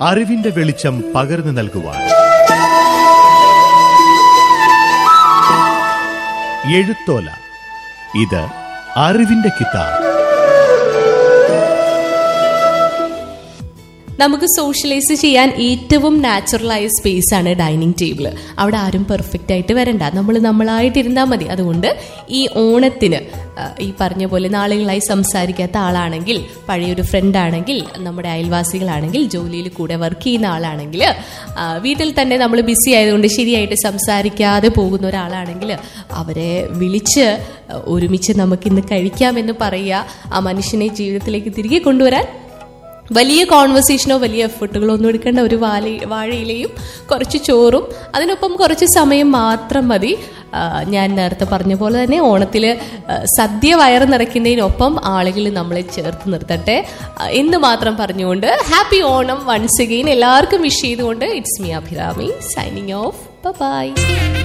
അറിവിന്റെ വെളിച്ചം പകർന്നു നൽകുവാൻ എഴുത്തോല ഇത് അറിവിന്റെ കിതാബ് നമുക്ക് സോഷ്യലൈസ് ചെയ്യാൻ ഏറ്റവും നാച്ചുറലായ സ്പേസ് ആണ് ഡൈനിങ് ടേബിൾ അവിടെ ആരും പെർഫെക്റ്റ് ആയിട്ട് വരണ്ട നമ്മൾ നമ്മളായിട്ട് ഇരുന്നാൽ മതി അതുകൊണ്ട് ഈ ഓണത്തിന് ആ, ഈ പറഞ്ഞ പോലെ നാളുകളായി സംസാരിക്കാത്ത ആളാണെങ്കിൽ പഴയൊരു ഫ്രണ്ട് ആണെങ്കിൽ നമ്മുടെ അയൽവാസികളാണെങ്കിൽ ജോലിയിൽ കൂടെ വർക്ക് ചെയ്യുന്ന ആളാണെങ്കിൽ ആ, വീട്ടിൽ തന്നെ നമ്മൾ ബിസി ആയതുകൊണ്ട് ശരിയായിട്ട് സംസാരിക്കാതെ പോകുന്ന ഒരാളാണെങ്കിൽ അവരെ വിളിച്ച് ഒരുമിച്ച് നമുക്കിന്ന് കഴിക്കാമെന്ന് പറയുക ആ മനുഷ്യനെ ജീവിതത്തിലേക്ക് തിരികെ കൊണ്ടുവരാൻ വലിയ കോൺവെർസേഷനോ വലിയ എഫർട്ടുകളോ ഒന്നും എടുക്കേണ്ട ഒരു വാല വാഴയിലയും കുറച്ച് ചോറും അതിനൊപ്പം കുറച്ച് സമയം മാത്രം മതി ആ, ഞാൻ നേരത്തെ പറഞ്ഞ പോലെ തന്നെ ഓണത്തിൽ സദ്യ വയറ് നിറയ്ക്കുന്നതിനൊപ്പം ആളുകൾ നമ്മളെ ചേർത്ത് നിർത്തട്ടെ ആ, എന്ന് മാത്രം പറഞ്ഞുകൊണ്ട് ഹാപ്പി ഓണം വൺസ് അഗെയിൻ എല്ലാവർക്കും വിഷ് ചെയ്തുകൊണ്ട് it's me Abhirami signing off by